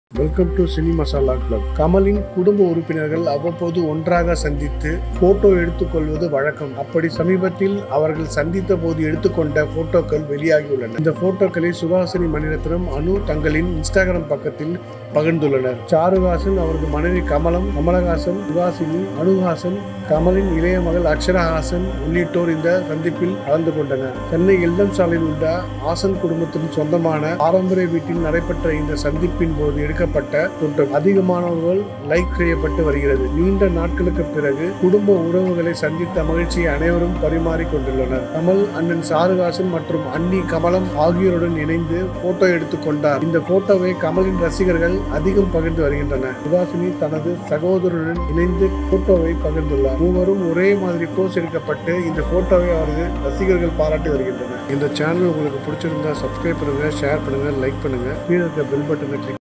welcome to cine masala club கமலின் குடும்ப உறுப்பினர்கள் அவ்வப்போது ஒன்றாக சந்தித்து போட்டோ எடுத்துக்கொள்வது வழக்கம் அப்படி சமீபத்தில் அவர்கள் சந்தித்த போது எடுத்துக்கொண்ட போட்டோக்கள் வெளியாகியுள்ளன இந்த போட்டோக்களை சுஹாசினி மணிரத்னம் அனு தங்களின் இன்ஸ்டாகிராம் பக்கத்தில் பகிர்ந்துள்ளனர் சாருஹாசன் அவரது மனைவி கமலம் கமலஹாசன் சுஹாசினி அனுஹாசன் கமலின் இளைய மகள் அக்ஷரஹாசன் உள்ளிட்டோர் இந்த சந்திப்பில் கலந்து கொண்டனர் சென்னை எல்லம் சாலையில் உள்ள ஹாசன் குடும்பத்தின் சொந்தமான பாரம்பரிய வீட்டில் நடைபெற்ற இந்த சந்திப்பின் போது எடுக்கப்பட்ட போட்டோ அதிகமானவர்கள் லைக் செய்யப்பட்டு வருகிறது நீண்ட நாட்களுக்கு பிறகு குடும்ப உறவுகளை சந்தித்த மகிழ்ச்சியை அனைவரும் பரிமாறிக் கொண்டுள்ளனர் கமல் அண்ணன் சாருஹாசன் மற்றும் அண்ணி கமலம் ஆகியோருடன் இணைந்து போட்டோ எடுத்துக் கொண்டார் இந்த போட்டோவை கமலின் ரசிகர்கள் அதிகம் பகிர்ந்து வருகின்றனர் சுபாஷினி தனது சகோதரருடன் இணைந்து போட்டோவை பகிர்ந்துள்ளார் மூவரும் ஒரே மாதிரி போஸ் எடுக்கப்பட்டு இந்த போட்டோவை அவரது ரசிகர்கள் பாராட்டி வருகின்றனர் இந்த சேனல் உங்களுக்கு பிடிச்சிருந்தா சப்ஸ்கிரைப் பண்ணுங்க ஷேர் பண்ணுங்க லைக் பண்ணுங்க கீழே இருக்க பெல் பட்டனை கிளிக்